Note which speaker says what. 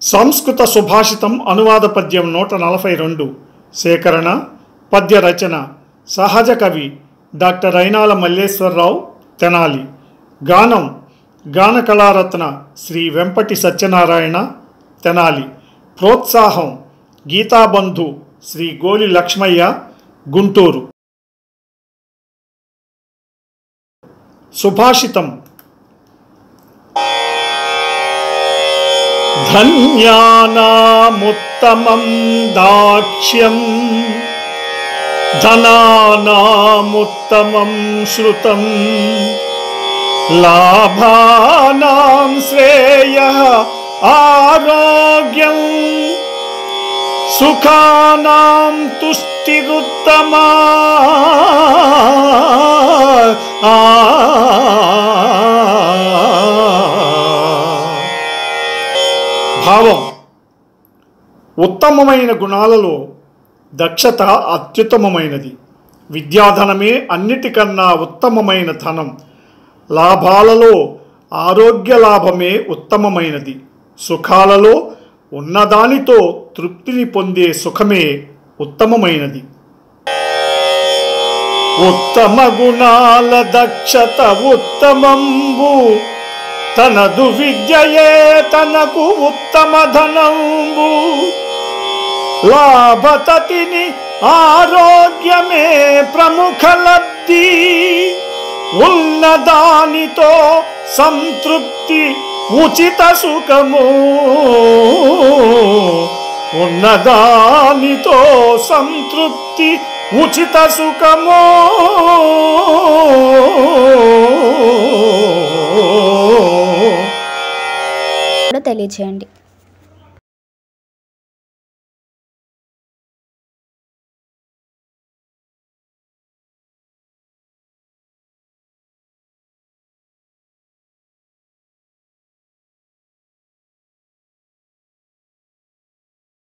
Speaker 1: సంస్కృత సుభాషితం అనువాద పద్యం నూట నలభై రెండు సేకరణ పద్య రచన సహజ కవి డాక్టర్ అయినాల మల్లేశ్వరరావు తెనాలి గానం గాన కళారత్న శ్రీ వెంపటి సత్యనారాయణ తెనాలి ప్రోత్సాహం గీతాబంధు శ్రీ గోలి లక్ష్మయ్య గుంటూరు సుభాషితం ధన్యానాముత్తమం దాక్ష్యం ధనానాముత్తమం శ్రుతం లాభానాం శ్రేయ ఆరోగ్యం సుఖానాం తుష్టిరుత్తమా భావం ఉత్తమమైన గుణాలలో దక్షత అత్యుత్తమమైనది విద్యాధనమే అన్నిటికన్నా ఉత్తమమైన ధనం లాభాలలో ఆరోగ్య లాభమే ఉత్తమమైనది సుఖాలలో ఉన్నదానితో తృప్తిని పొందే సుఖమే ఉత్తమమైనది ఉత్తమ గుణాల దక్షత ఉత్తమంబు తనదు విద్యయే తనకు ఉత్తమ ధనంబు లాభతతిని ఆరోగ్యమే ప్రముఖ లబ్ధి ఉన్నదానితో సంతృప్తి ఉచిత సుఖము ఉన్నదానితో సంతృప్తి ఉచిత సుఖము
Speaker 2: కూడా తెలియచేయండి